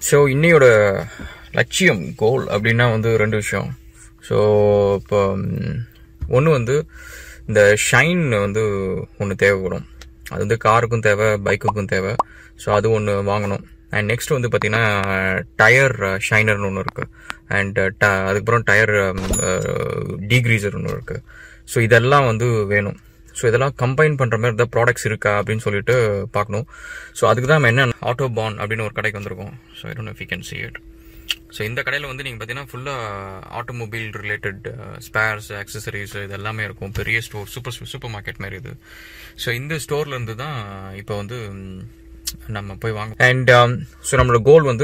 so இன்னையோட லட்சியம் கோல் அப்படின்னா வந்து ரெண்டு விஷயம் ஸோ இப்போ ஒன்று வந்து இந்த ஷைன் வந்து ஒன்று தேவைப்படும் அது வந்து காருக்கும் தேவை பைக்குக்கும் தேவை ஸோ அது ஒன்று வாங்கணும் அண்ட் நெக்ஸ்ட் வந்து பார்த்தீங்கன்னா டயர் ஷைனர்னு ஒன்று இருக்குது அண்ட் அதுக்கப்புறம் டயர் டீக்ரீசர் ஒன்று இருக்குது ஸோ இதெல்லாம் வந்து வேணும் ஸோ இதெல்லாம் கம்பைன் பண்ணுற மாதிரி ஏதாவது ப்ராடக்ட்ஸ் இருக்கா அப்படின்னு சொல்லிட்டு பார்க்கணும் ஸோ அதுக்கு தான் நம்ம என்ன ஆட்டோ பான் அப்படின்னு ஒரு கடைக்கு வந்திருக்கோம் so I don't you can see it so இந்த கடையில் வந்து நீங்கள் பார்த்தீங்கன்னா ஃபுல்லாக ஆட்டோமொபைல் ரிலேட்டட் ஸ்பேர்ஸ் அக்சசரிஸ் இது எல்லாமே இருக்கும் பெரிய ஸ்டோர் சூப்பர் சூப்பர் மார்க்கெட் மாதிரி இது ஸோ இந்த ஸ்டோர்ல இருந்து தான் இப்போ வந்து ம், நம்ம போய் வாங்க அண்ட் ஸோ நம்மளோட கோல் வந்து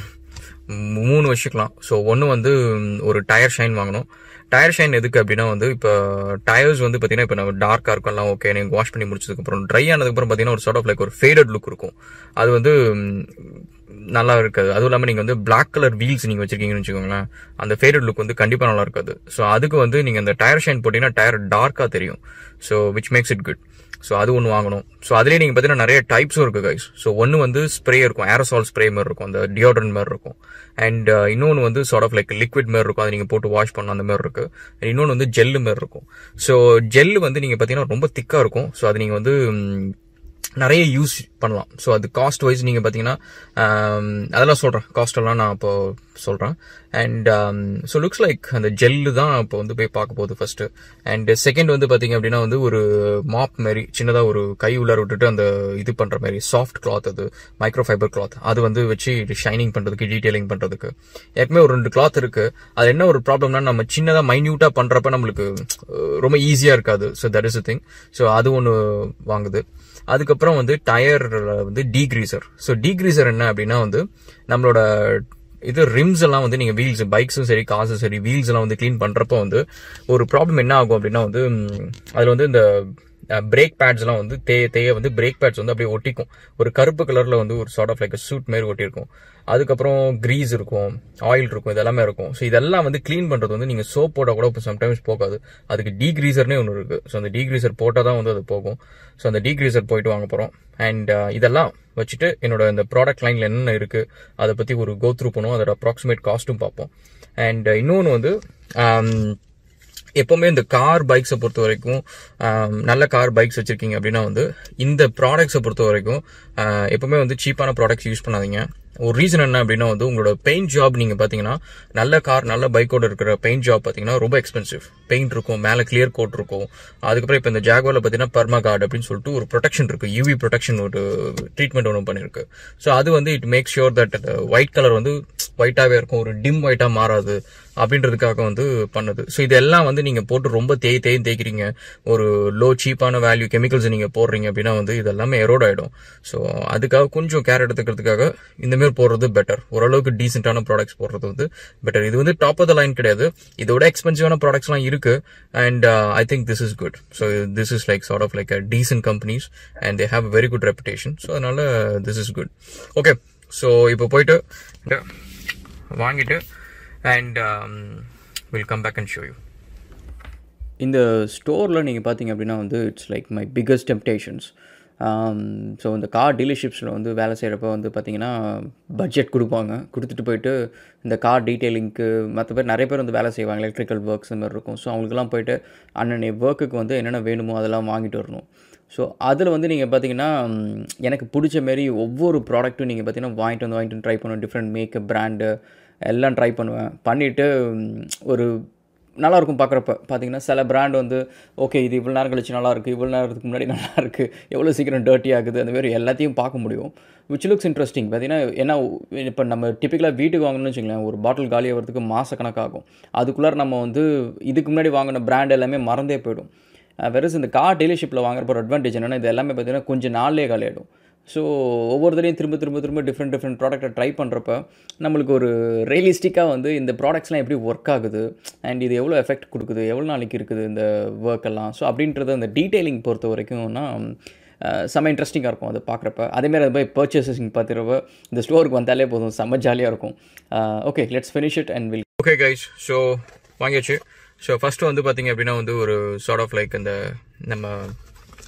மூணு வச்சுக்கலாம் ஸோ ஒன்று வந்து ம், ஒரு டயர் ஷைன் வாங்கணும் டயர் ஷைன் எதுக்கு அப்படின்னா வந்து இப்போ டயர்ஸ் வந்து பார்த்தீங்கன்னா இப்போ நம்ம டார்க்காக இருக்கும் எல்லாம் ஓகே நீங்கள் வாஷ் பண்ணி முடிச்சதுக்கப்புறம் ட்ரை ஆனதுக்கப்புறம் பார்த்தீங்கன்னா ஒரு சார்ட் ஆஃப் லைக் ஒரு ஃபேடட் லுக் இருக்கும் அது வந்து ம், நல்லா இருக்காது அதுவும் இல்லாமல் நீங்கள் வந்து பிளாக் கலர் வீல்ஸ் நீங்கள் வச்சிருக்கீங்கன்னு வச்சுக்கோங்களேன் அந்த ஃபேடட் லுக் வந்து கண்டிப்பாக நல்லா இருக்காது ஸோ அதுக்கு வந்து நீங்கள் அந்த டயர் ஷைன் போட்டீங்கன்னா டயர் டார்க்காக தெரியும் so which makes it good so அது ஒன்று வாங்கணும் ஸோ அதுலேயே நீங்கள் பார்த்தீங்கன்னா நிறைய டைப்ஸும் இருக்குது கைஸ் ஸோ ஒன்று வந்து ஸ்ப்ரே இருக்கும் ஏரசால் ஸ்ப்ரே மாதிரி இருக்கும் அந்த டியோட்ரன் மாதிரி இருக்கும் அண்ட் இன்னொன்று வந்து சார்ட் ஆஃப் லைக் லிக்விட் மாதிரி இருக்கும் அதை நீங்கள் போட்டு வாஷ் பண்ணணும் அந்த மாதிரி இருக்கு இன்னொன்று வந்து ஜெல்லு மாதிரி இருக்கும் ஸோ ஜெல்லு வந்து நீங்கள் பார்த்தீங்கன்னா ரொம்ப திக்காக இருக்கும் ஸோ அது நீங்கள் வந்து ம், நிறைய யூஸ் பண்ணலாம் ஸோ அது காஸ்ட் வைஸ் நீங்கள் பார்த்தீங்கன்னா ஆம், அதெல்லாம் சொல்கிறேன் காஸ்ட் எல்லாம் நான் இப்போ சொல்கிறேன் அண்ட் ஸோ லுக்ஸ் லைக் அந்த ஜெல்லு தான் இப்போ வந்து போய் பார்க்க போகுது ஃபர்ஸ்ட் அண்ட் செகண்ட் வந்து பார்த்தீங்க அப்படின்னா வந்து ஒரு மாப் மாதிரி சின்னதாக ஒரு கை உள்ளார விட்டுட்டு அந்த இது பண்ணுற மாதிரி சாஃப்ட் கிளாத் அது மைக்ரோ ஃபைபர் கிளாத் அது வந்து வச்சு ஷைனிங் பண்ணுறதுக்கு டீடைலிங் பண்ணுறதுக்கு ஏற்கனவே ஒரு ரெண்டு கிளாத் இருக்கு அது என்ன ஒரு ப்ராப்ளம்னா நம்ம சின்னதாக மைன்யூட்டாக பண்ணுறப்ப நம்மளுக்கு அஹ், ரொம்ப ஈஸியாக இருக்காது so that is thing so அது ஒன்று வாங்குது அதுக்கப்புறம் வந்து டயர் வந்து டீக்ரீசர் ஸோ டீக்ரீசர் என்ன அப்படின்னா வந்து நம்மளோட இது ரிம்ஸ் எல்லாம் வந்து நீங்க வீல்ஸ் பைக்ஸும் சரி காசும் சரி வீல்ஸ் எல்லாம் வந்து க்ளீன் பண்றப்போ வந்து ஒரு ப்ராப்ளம் என்ன ஆகும் அப்படின்னா வந்து ம், அதுல வந்து இந்த பிரேக் பேட்ஸ் எல்லாம் வந்து தேய தேய வந்து பிரேக் பேட்ஸ் வந்து அப்படியே ஒட்டிக்கும் ஒரு கருப்பு கலர்ல வந்து ஒரு சார்ட் ஆஃப் லைக் சூட் மாதிரி ஒட்டியிருக்கும் அதுக்கப்புறம் கிரீஸ் இருக்கும் ஆயில் இருக்கும் இதெல்லாமே இருக்கும் ஸோ இதெல்லாம் வந்து க்ளீன் பண்றது வந்து நீங்க சோப் போட்டால் கூட இப்போ சம்டைம்ஸ் போகாது அதுக்கு டீக்ரீசர்னே ஒன்று இருக்கு ஸோ அந்த டீக்ரீசர் போட்டால் தான் வந்து அது போகும் ஸோ அந்த டீக்ரீசர் போயிட்டு வாங்க போறோம் அண்ட் இதெல்லாம் வச்சுட்டு என்னோட இந்த ப்ராடக்ட் லைன்ல என்னென்ன இருக்கு அதை பத்தி ஒரு கோ த்ரூ பண்ணுவோம் அதோட அப்ராக்சிமேட் காஸ்ட்டும் பார்ப்போம் அண்ட் இன்னொன்று வந்து ஆம், எப்பவுமே இந்த கார் பைக்ஸை பொறுத்த வரைக்கும் ஆம், நல்ல கார் பைக்ஸ் வச்சிருக்கீங்க அப்படின்னா வந்து இந்த ப்ராடக்ட்ஸை பொறுத்த வரைக்கும் ஆ, எப்பவுமே வந்து சீப்பான ப்ராடக்ட்ஸ் யூஸ் பண்ணாதீங்க ஒரு ரீசன் என்ன அப்படின்னா வந்து உங்களோட பெயிண்ட் ஜாப் நீங்க பாத்தீங்கன்னா நல்ல கார் நல்ல பைக்கோட இருக்கிற பெயிண்ட் ஜாப் பாத்தீங்கன்னா ரொம்ப எக்ஸ்பென்சிவ் பெயிண்ட் இருக்கும் மேல கிளியர் கோட் இருக்கும் அதுக்கப்புறம் இப்போ இந்த ஜாகுவால பாத்தீங்கன்னா பர்மா கார்டு அப்படின்னு சொல்லிட்டு ஒரு ப்ரொடெக்ஷன் இருக்கு யூவி ப்ரொடெக்ஷன் ஒரு ட்ரீட்மெண்ட் ஒன்று பண்ணிருக்கு ஸோ அது வந்து it make sure that white colour வந்து ஒயிட்டாவே இருக்கும் ஒரு டிம் ஒயிட்டா மாறாது அப்படின்றதுக்காக வந்து பண்ணுது ஸோ இதெல்லாம் வந்து நீங்க போட்டு ரொம்ப தேய் தேய் தேய்க்கிறீங்க ஒரு லோ சீப்பான வேல்யூ கெமிக்கல்ஸ் நீங்க போடுறீங்க அப்படின்னா வந்து இதெல்லாமே எரோட் ஆயிடும் ஸோ அதுக்காக கொஞ்சம் கேர் எடுத்துக்கிறதுக்காக இந்த மாதிரி போடுறது பெட்டர் ஓரளவுக்கு டீசென்டான ப்ராடக்ட்ஸ் போடுறது வந்து பெட்டர் இது வந்து டாப் ஆஃப் த லைன் கிடையாது இதோட எக்ஸ்பென்சிவான ப்ராடக்ட்ஸ்லாம் இருக்கு and I think this is good so this is like sort of like a decent companies and they have very good reputation so அதனால this is good okay so இப்போ போயிட்டு வாங்கிட்டு and will come back and show you இந்த ஸ்டோரில் நீங்கள் பார்த்தீங்க அப்படின்னா வந்து it's like my biggest temptations so இந்த கார் டீலர்ஷிப்ஸில் வந்து வேலை செய்கிறப்ப வந்து பார்த்தீங்கன்னா பட்ஜெட் கொடுப்பாங்க கொடுத்துட்டு போயிட்டு இந்த கார் டீட்டெயிலிங்க்கு மற்ற பேர் நிறைய பேர் வந்து வேலை செய்வாங்க எலக்ட்ரிக்கல் ஒர்க்ஸ் மாதிரி இருக்கும் ஸோ அவங்களுக்குலாம் போயிட்டு அன்னன்னைய ஒர்க்குக்கு வந்து என்னென்ன வேணுமோ அதெல்லாம் வாங்கிட்டு வரணும் ஸோ அதில் வந்து நீங்கள் பார்த்தீங்கன்னா ம், எனக்கு பிடிச்ச மாரி ஒவ்வொரு ப்ராடக்ட்டும் நீங்கள் பார்த்தீங்கன்னா வாங்கிட்டு வந்து வாங்கிட்டு ட்ரை பண்ணுவேன் டிஃப்ரெண்ட் மேக்கப் பிராண்டு எல்லாம் ட்ரை பண்ணுவேன் பண்ணிவிட்டு ஒரு நல்லா இருக்கும் பார்க்குறப்ப பார்த்தீங்கன்னா சில பிராண்ட் வந்து ஓகே இது இவ்வளோ நேரம் கழிச்சு நல்லா இருக்குது இவ்வளோ நேரத்துக்கு முன்னாடி நல்லா இருக்குது எவ்வளோ சீக்கிரம் டர்ட்டி ஆகுது அந்த மாதிரி எல்லாத்தையும் பார்க்க முடியும் விச் லுக்ஸ் இன்ட்ரெஸ்டிங் பார்த்தீங்கன்னா ஏன்னா இப்போ நம்ம டிப்பிக்கலாக வீட்டுக்கு வாங்கணும்னு வச்சுங்களேன் ஒரு பாட்டில் காலி ஆகிறதுக்கு மாதக்கணக்காகும் அதுக்குள்ளார நம்ம வந்து இதுக்கு முன்னாடி வாங்கின பிராண்ட் எல்லாமே மறந்தே போயிடும் வெறும் இந்த கார் டீலர்ஷிப்பில் வாங்குறப்ப ஒரு அட்வான்டேஜ் என்னென்னா இது எல்லாமே பார்த்தீங்கன்னா கொஞ்சம் நாள்லேயே காலியாயிடும் ஸோ ஒவ்வொருத்தரையும் திரும்ப திரும்ப திரும்ப டிஃப்ரெண்ட் டிஃப்ரெண்ட் ப்ராடக்ட்டை ட்ரை பண்ணுறப்ப நம்மளுக்கு ஒரு ரியலிஸ்டிக்காக வந்து இந்த ப்ராடக்ட்ஸ்லாம் எப்படி ஒர்க் ஆகுது அண்ட் இது எவ்வளோ எஃபெக்ட் கொடுக்குது எவ்வளோ நாளைக்கு இருக்குது இந்த ஒர்க் எல்லாம் ஸோ அப்படின்றது அந்த டீட்டெயிலிங் பொறுத்த வரைக்கும்னா அஹ், செம்ம இன்ட்ரெஸ்டிங்காக இருக்கும் அதை பார்க்குறப்ப அதேமாதிரி அது போய் பர்ச்சேசிங் பார்த்துறப்ப இந்த ஸ்டோருக்கு வந்தாலே போதும் செம்ம ஜாலியாக இருக்கும் okay let's finish it and will okay guys so வாங்கியாச்சு ஸோ ஃபர்ஸ்ட் வந்து பார்த்தீங்க அப்படின்னா வந்து ஒரு சார்ட் ஆஃப் லைக் அந்த நம்ம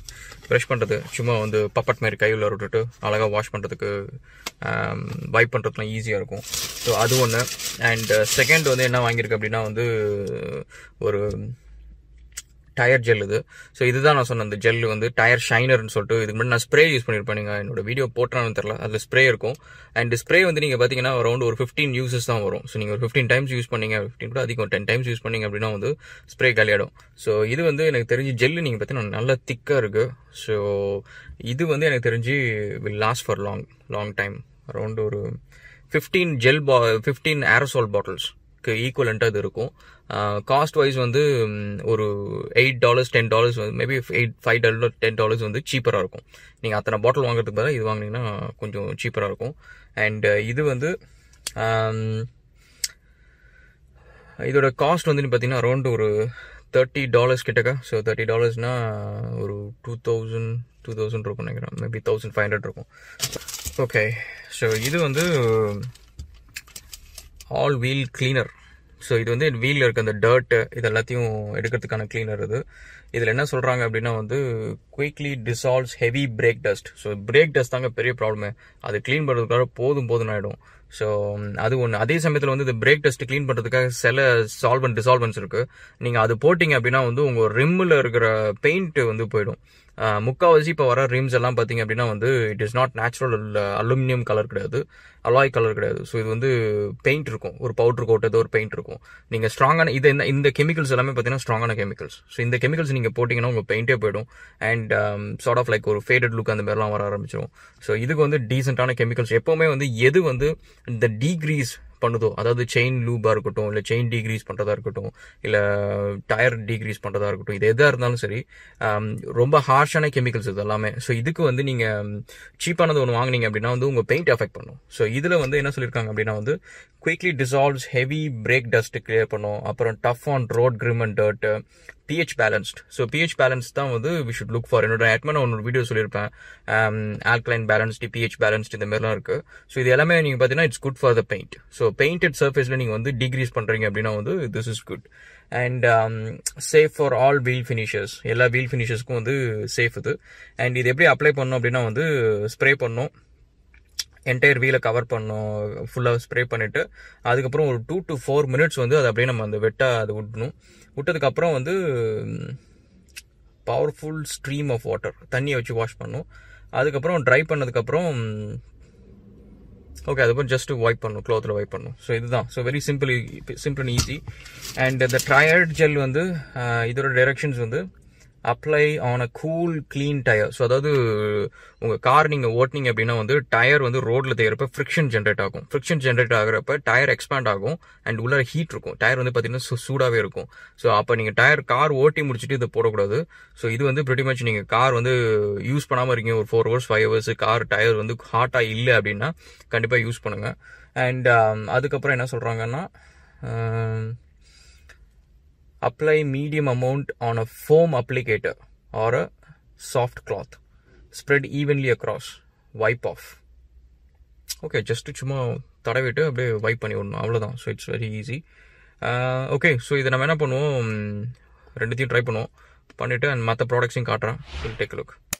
ப்ரஷ் பண்ணுறது சும்மா வந்து பப்பட் மாதிரி கையில் விட்டுட்டு அழகாக வாஷ் பண்ணுறதுக்கு வைப் பண்ணுறதுலாம் ஈஸியாக இருக்கும் ஸோ அது ஒன்று அண்ட் செகண்ட் வந்து என்ன வாங்கியிருக்கு அப்படின்னா வந்து ஒரு டயர் ஜெல் இது ஸோ இதுதான் நான் சொன்ன அந்த ஜெல் வந்து டயர் ஷைனர்னு சொல்லிட்டு இதுக்கு முன்னாடி நான் ஸ்ப்ரே யூஸ் பண்ணியிருப்பேன் நீங்கள் என்னோட வீடியோ போட்டானு தெரில அதில் ஸ்ப்ரே இருக்கும் அண்ட் ஸ்ப்ரே வந்து நீங்கள் பார்த்தீங்கன்னா அரௌண்ட் ஒரு ஃபிஃப்டீன் யூசஸ் தான் வரும் ஸோ நீங்கள் ஒரு ஃபிஃப்டீன் டைம்ஸ் யூஸ் பண்ணீங்க ஃபிஃப்டின் கூட அதிகம் டென் டைம்ஸ் யூஸ் பண்ணீங்க அப்படின்னா வந்து ஸ்ப்ரே காலியாடும் ஸோ இது வந்து எனக்கு தெரிஞ்சு ஜெல்லு நீங்கள் பார்த்தீங்கன்னா நல்லா திக்காக இருக்குது ஸோ இது வந்து எனக்கு தெரிஞ்சு will last for long long time around ஒரு ஃபிஃப்டீன் ஜெல் பா ஃபிஃப்டீன் ஏரோசால் பாட்டில்ஸ்க்கு ஈக்குவலண்ட்டாக இது இருக்கும் காஸ்ட் வைஸ் வந்து ம், ஒரு எயிட் டாலர்ஸ் டென் டாலர்ஸ் வந்து maybe eight five dollar ten dollars வந்து சீப்பராக இருக்கும் நீங்கள் அத்தனை பாட்டில் வாங்குறதுக்கு பதிலாக இது வாங்குனீங்கன்னா கொஞ்சம் சீப்பராக இருக்கும் அண்ட் இது வந்து ஆம், இதோட காஸ்ட் வந்து பார்த்தீங்கன்னா அரௌண்ட் ஒரு தேர்ட்டி டாலர்ஸ் கிட்டக்க ஸோ தேர்ட்டி டாலர்ஸ்னா ஒரு டூ தௌசண்ட் டூ தௌசண்ட் இருக்கும் நினைக்கிறேன் மேபி தௌசண்ட் ஃபைவ் ஹண்ட்ரட் இருக்கும் ஓகே ஸோ இது வந்து ஆல் வீல் கிளீனர் ஸோ இது வந்து வீலில் இருக்க அந்த டர்ட்டு இது எல்லாத்தையும் எடுக்கிறதுக்கான கிளீனர் இது இதில் என்ன சொல்கிறாங்க அப்படின்னா வந்து quickly dissolves heavy brake dust so brake dust தாங்க பெரிய ப்ராப்ளமே அது க்ளீன் பண்ணுறதுக்காக போதும் போதும் ஆகிடும் ஸோ அது ஒன்று அதே சமயத்தில் வந்து இந்த பிரேக் டஸ்ட் க்ளீன் பண்ணுறதுக்காக சில சால்வன் டிசால்வன்ஸ் இருக்குது நீங்கள் அது போட்டிங்க அப்படின்னா வந்து உங்கள் ரிம்மில் இருக்கிற பெயிண்ட் வந்து போயிடும் ஆஹ் முக்காவாசி இப்போ வர ரிம்ஸ் எல்லாம் பார்த்தீங்க அப்படின்னா வந்து it is not natural aluminium colour கிடையாது அலாய் கலர் கிடையாது ஸோ இது வந்து பெயிண்ட் இருக்கும் ஒரு பவுடர் கோட்டது ஒரு பெயிண்ட் இருக்கும் நீங்கள் ஸ்ட்ராங்கான இது என்ன இந்த கெமிக்கல்ஸ் எல்லாமே பார்த்தீங்கன்னா ஸ்ட்ராங்கான கெமிக்கல்ஸ் ஸோ இந்த கெமிக்கல்ஸ் நீங்கள் போட்டிங்கன்னா உங்கள் பெயிண்டே போயிடும் அண்ட் சார்ட் ஆஃப் லைக் ஒரு ஃபேடட் லுக் அந்த மாதிரிலாம் வர ஆரம்பிச்சிடும் ஸோ இதுக்கு வந்து டீசெண்டான கெமிக்கல்ஸ் எப்போவுமே வந்து எது வந்து இந்த டீக்ரீஸ் பண்ணுதோ அதாவது செயின் லூபாக இருக்கட்டும் இல்லை செயின் டீக்ரீஸ் பண்ணுறதா இருக்கட்டும் இல்லை டயர் டீக்ரீஸ் பண்ணுறதா இருக்கட்டும் இது எதாக இருந்தாலும் சரி ஆம், ரொம்ப ஹார்ஷான கெமிக்கல்ஸ் இது எல்லாமே ஸோ இதுக்கு வந்து நீங்கள் சீப்பானது ஒன்று வாங்குனீங்க அப்படின்னா வந்து உங்கள் பெயிண்ட் அஃபெக்ட் பண்ணும் ஸோ இதில் வந்து என்ன சொல்லியிருக்காங்க அப்படின்னா வந்து quickly dissolves heavy brake dust clear பண்ணும் அப்புறம் tough on road grime and dirt pH balanced so pH balance தான் வந்து வி ஷுட் லுக் ஃபார் என்னோட அட்மன் ஒன்று வீடியோ சொல்லியிருப்பேன் ஆல்கலைன் பேலன்ஸ்டு பிஹெச் பேலன்ஸ்டு இந்த மாதிரிலாம் இருக்கு ஸோ இது எல்லாமே நீங்கள் பார்த்தீங்கன்னா it's good for the paint so painted சர்ஃபேஸில் நீங்கள் வந்து டிகிரீஸ் பண்ணுறீங்க அப்படின்னா வந்து this is good and safe for all wheel finishers எல்லா வீல் ஃபினிஷர்ஸ்க்கும் வந்து சேஃப் இது அண்ட் இது எப்படி அப்ளை பண்ணணும் அப்படின்னா வந்து ஸ்ப்ரே பண்ணணும் என்டையர் வீலை கவர் பண்ணோம் ஃபுல்லாக ஸ்ப்ரே பண்ணிவிட்டு அதுக்கப்புறம் ஒரு டூ டு ஃபோர் மினிட்ஸ் வந்து அது அப்படியே நம்ம அந்த வெட்டாக அது விட்டணும் விட்டதுக்கப்புறம் வந்து பவர்ஃபுல் ஸ்ட்ரீம் ஆஃப் வாட்டர் தண்ணியை வச்சு வாஷ் பண்ணணும் அதுக்கப்புறம் ட்ரை பண்ணதுக்கப்புறம் ஓகே அதுக்கப்புறம் ஜஸ்ட் வைப் பண்ணும் க்ளோத்தில் வைப் பண்ணும் ஸோ இதுதான் so very simple simple and easy and இந்த ட்ரையர்ட் ஜெல் வந்து ஆஹ், இதோட டைரக்ஷன்ஸ் வந்து apply on a cool clean tyre so அதாவது உங்கள் கார் நீங்கள் ஓட்டினீங்க அப்படின்னா வந்து டயர் வந்து ரோட்டில் தேகிறப்ப ஃப்ரிக்ஷன் ஜென்ரேட் ஆகும் ஃப்ரிக்ஷன் ஜென்ரேட் ஆகிறப்ப டயர் எக்ஸ்பேண்ட் ஆகும் அண்ட் உள்ள ஹீட் இருக்கும் டயர் வந்து பார்த்தீங்கன்னா சூ- சூடாவே இருக்கும் ஸோ அப்போ நீங்கள் டயர் கார் ஓட்டி முடிச்சுட்டு இதை போடக்கூடாது ஸோ இது வந்து pretty much நீங்கள் கார் வந்து யூஸ் பண்ணாமல் இருக்கீங்க ஒரு four hours five hours car tyre வந்து ஹாட்டாக இல்லை அப்படின்னா கண்டிப்பாக யூஸ் பண்ணுங்க அண்ட் அதுக்கப்புறம் என்ன சொல்கிறாங்கன்னா apply medium amount on a foam applicator or a soft cloth spread evenly across wipe off okay just சும்மா தடவிட்டு அப்படியே வைப் பண்ணி விடணும் அவ்வளோதான் so it's very easy okay so இதை நம்ம என்ன பண்ணுவோம் ம், ரெண்டுத்தையும் ட்ரை பண்ணுவோம் பண்ணிவிட்டு அண்ட் மற்ற ப்ராடக்ட்ஸையும் காட்டுறேன் டேக் லுக்